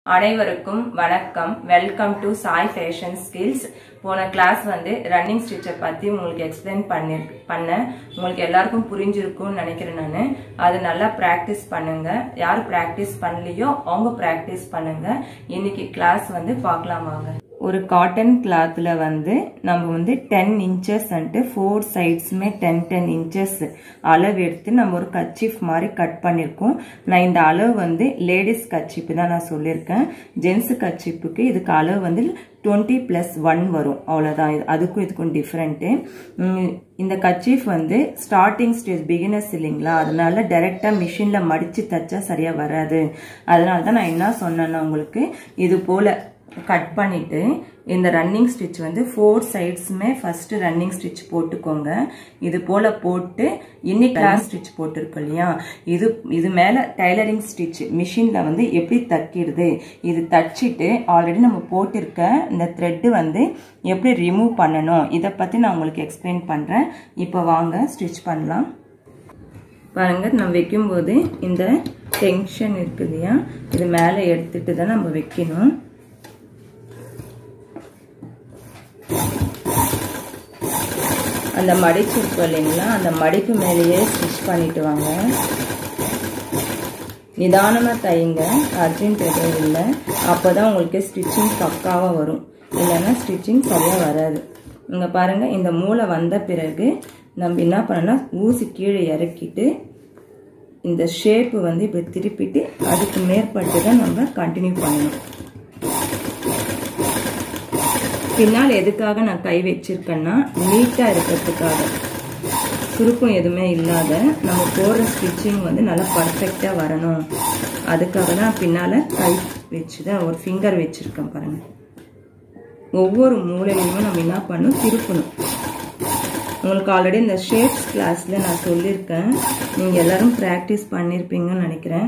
அனைவருக்கும் வணக்கம் welcome to Sai fashion skills போன கிளாஸ் வந்து ரன்னிங் ஸ்டிச்சை பற்றி உங்களுக்கு எக்ஸ்பிளைன் பண்ணி பண்ணேன் உங்களுக்கு எல்லாருக்கும் புரிஞ்சிருக்கும்னு நினைக்கிறேன் நான் அது நல்லா ப்ராக்டிஸ் பண்ணுங்க யார் ப்ராக்டிஸ் பண்ணலையோ அவங்க ப்ராக்டிஸ் பண்ணுங்க இன்னைக்கு கிளாஸ் வந்து பார்க்கலாம் வாங்க ஒரு காட்டன் கிளாத்தில் வந்து நம்ம வந்து டென் இன்ச்சஸ் வந்துட்டு ஃபோர் சைட்ஸுமே டென் டென் இன்ச்சஸ் அளவு எடுத்து நம்ம ஒரு கச்சிஃப் மாதிரி கட் பண்ணியிருக்கோம் நான் இந்த அளவு வந்து லேடிஸ் கச்சிப்பு தான் நான் சொல்லியிருக்கேன் ஜென்ஸ் கச்சிப்புக்கு இதுக்கு அளவு வந்து டுவெண்ட்டி ப்ளஸ் ஒன் வரும் அவ்வளோதான் இது அதுக்கும் இதுக்கும் டிஃப்ரெண்ட்டு இந்த கச்சீஃப் வந்து ஸ்டார்டிங் ஸ்டேஜ் பிகினர்ஸ் இல்லைங்களா அதனால டைரெக்டாக மிஷினில் மடித்து தைச்சா சரியாக வராது அதனால தான் நான் என்ன சொன்னேன்னா உங்களுக்கு இது போல் கட் பண்ணிட்டு இந்த ரன்னிங் ஸ்டிச் வந்து ஃபோர் சைட்ஸுமே ஃபர்ஸ்ட் ரன்னிங் ஸ்டிச் போட்டுக்கோங்க இது போல போட்டு இன்னைக்கு கிளாஸ் ஸ்டிச் போட்டிருக்கோம் இல்லையா இது இது மேல டைலரிங் ஸ்டிச் மிஷின்ல வந்து எப்படி தைக்கிறது இது தச்சிட்டு ஆல்ரெடி நம்ம போட்டிருக்க இந்த த்ரெட்டு வந்து எப்படி ரிமூவ் பண்ணணும் இதை பத்தி நான் உங்களுக்கு எக்ஸ்பிளைன் பண்றேன் இப்போ வாங்க ஸ்டிச் பண்ணலாம் பாருங்க நம்ம வைக்கும்போது இந்த டென்ஷன் இருக்குது இல்லையா இது மேலே எடுத்துட்டு தான் நம்ம வைக்கணும் அந்த மடிச்சிருக்கோம் இல்லைங்களா அந்த மடிக்கு மேலேயே ஸ்டிச் பண்ணிட்டு வாங்க நிதானமாக தையுங்க அர்ஜென்ட் எதுவும் இல்லை அப்போ தான் உங்களுக்கு ஸ்டிச்சிங் பக்காவாக வரும் இல்லைன்னா ஸ்டிச்சிங் சரியாக வராது இங்கே பாருங்கள் இந்த மூளை வந்த பிறகு நம்ம என்ன பண்ணோம்னா ஊசி கீழே இறக்கிட்டு இந்த ஷேப்பு வந்து இப்படி திருப்பிட்டு அதுக்கு மேற்பட்டு தான் நம்ம கண்டினியூ பண்ணணும் பின்னால் எதுக்காக நான் கை வச்சிருக்கேன்னா நீட்டாக இருக்கிறதுக்காக சுருக்கம் எதுவுமே இல்லாத நம்ம போடுற ஸ்டிச்சிங் வந்து நல்லா பர்ஃபெக்டாக வரணும் அதுக்காக தான் பின்னால் கை வச்சு தான் ஒரு ஃபிங்கர் வச்சுருக்கேன் பாருங்கள் ஒவ்வொரு மூலையிலுமே நம்ம என்ன பண்ணணும் திருப்பணும் உங்களுக்கு ஆல்ரெடி இந்த ஷேப்ஸ் கிளாஸில் நான் சொல்லியிருக்கேன் நீங்கள் எல்லோரும் ப்ராக்டிஸ் பண்ணியிருப்பீங்கன்னு நினைக்கிறேன்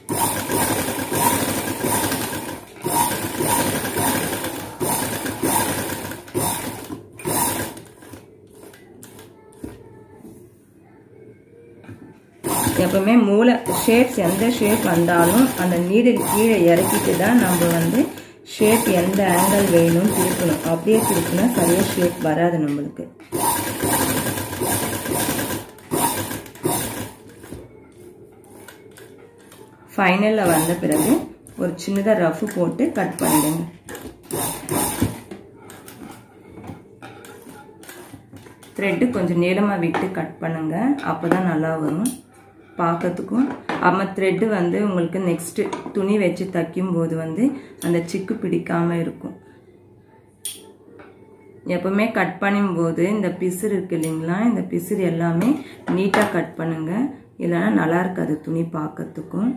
எப்பவுமே மூளை ஷேப்ஸ் எந்த ஷேப் வந்தாலும் அந்த நீடில் கீழே இறக்கிட்டு தான் நம்ம வந்து ஷேப் எந்த ஆங்கிள் வேணும் திருப்பணும் அப்படியே திருப்பினா சரியாக ஷேப் வராது நம்மளுக்கு ஃபைனலில் வந்த பிறகு ஒரு சின்னதாக ரஃப் போட்டு கட் பண்ணிடுங்க த்ரெட்டு கொஞ்சம் நீளமாக விட்டு கட் பண்ணுங்க அப்போ தான் நல்லா வரும் பார்க்கறதுக்கும் அம்மா த்ரெட்டு வந்து உங்களுக்கு நெக்ஸ்ட்டு துணி வச்சு தைக்கும் போது வந்து அந்த சிக்கு பிடிக்காமல் இருக்கும் எப்பவுமே கட் பண்ணும்போது இந்த பிசுறு இருக்கு இல்லைங்களா இந்த பிசுறு எல்லாமே நீட்டாக கட் பண்ணுங்க இல்லைன்னா நல்லா இருக்காது துணி பார்க்கறதுக்கும்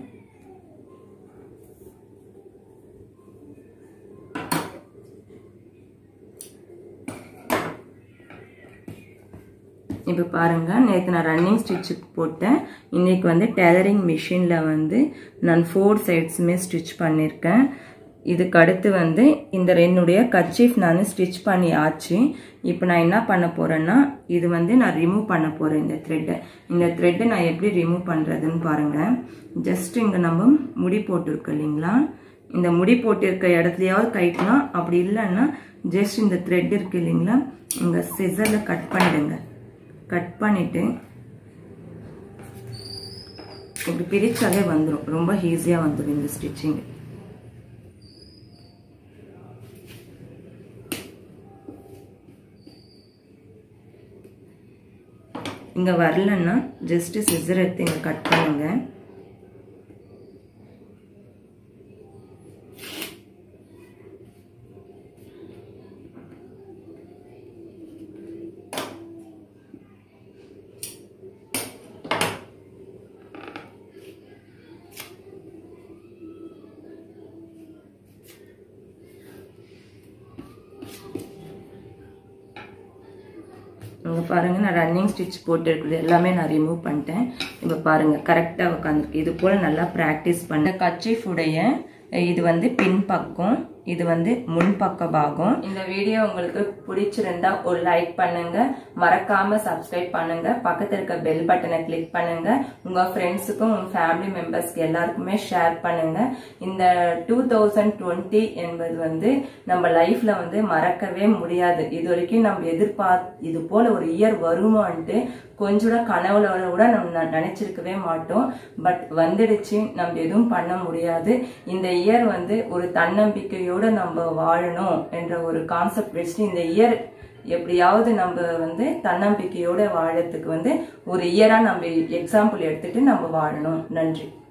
இப்போ பாருங்கள் நேற்று நான் ரன்னிங் ஸ்டிச்சுக்கு போட்டேன் இன்றைக்கி வந்து டெய்லரிங் மிஷினில் வந்து நான் ஃபோர் சைட்ஸுமே ஸ்டிச் பண்ணியிருக்கேன் இதுக்கு அடுத்து வந்து இந்த என்னுடைய கச்சீஃப் நான் ஸ்டிச் பண்ணி ஆச்சு இப்போ நான் என்ன பண்ண போகிறேன்னா இது வந்து நான் ரிமூவ் பண்ண போகிறேன் இந்த த்ரெட்டை இந்த த்ரெட்டை நான் எப்படி ரிமூவ் பண்ணுறதுன்னு பாருங்கள் ஜஸ்ட் இங்கே நம்ம முடி போட்டிருக்கோம் இல்லைங்களா இந்த முடி போட்டிருக்க இடத்துலையாவது கைட்டனா அப்படி இல்லைன்னா ஜஸ்ட் இந்த த்ரெட் இருக்கு இல்லைங்களா இங்கே சிசரில் கட் பண்ணிடுங்க கட் பண்ணிவிட்டு இப்படி பிரித்தாலே வந்துடும் ரொம்ப ஈஸியாக வந்துடும் இந்த ஸ்டிச்சிங் இங்கே வரலன்னா ஜஸ்ட்டு சிசர் எடுத்து இங்கே கட் பண்ணுங்க இங்கே பாருங்கள் நான் ரன்னிங் ஸ்டிச் போட்டுருக்குது எல்லாமே நான் ரிமூவ் பண்ணிட்டேன் இப்போ பாருங்கள் கரெக்டாக உட்காந்துருக்கு இது போல் நல்லா ப்ராக்டிஸ் பண்ண கச்சிஃபுடைய இது வந்து பின் பக்கம் இது வந்து முன்பக்க பாகம் இந்த வீடியோ உங்களுக்கு பிடிச்சிருந்தா ஒரு லைக் பண்ணுங்க மறக்காம சப்ஸ்கிரைப் பண்ணுங்க பக்கத்துல இருக்க பெல் பட்டனை கிளிக் பண்ணுங்க உங்க ஃப்ரெண்ட்ஸுக்கும் உங்க ஃபேமிலி மெம்பர்ஸ்க்கு எல்லாருக்குமே ஷேர் பண்ணுங்க இந்த டூ தௌசண்ட் டுவெண்ட்டி என்பது வந்து நம்ம லைஃப்ல வந்து மறக்கவே முடியாது இது வரைக்கும் நம்ம எதிர்பார்த்து இது போல ஒரு இயர் வருமான்ட்டு கொஞ்சம் கனவுல கூட நம்ம நினைச்சிருக்கவே மாட்டோம் பட் வந்துடுச்சு நம்ம எதுவும் பண்ண முடியாது இந்த இயர் வந்து ஒரு தன்னம்பிக்கையோட நம்ம வாழணும் என்ற ஒரு கான்செப்ட் வச்சுட்டு இந்த இயர் எப்படியாவது நம்ம வந்து தன்னம்பிக்கையோட வாழறதுக்கு வந்து ஒரு இயரா நம்ம எக்ஸாம்பிள் எடுத்துட்டு நம்ம வாழணும் நன்றி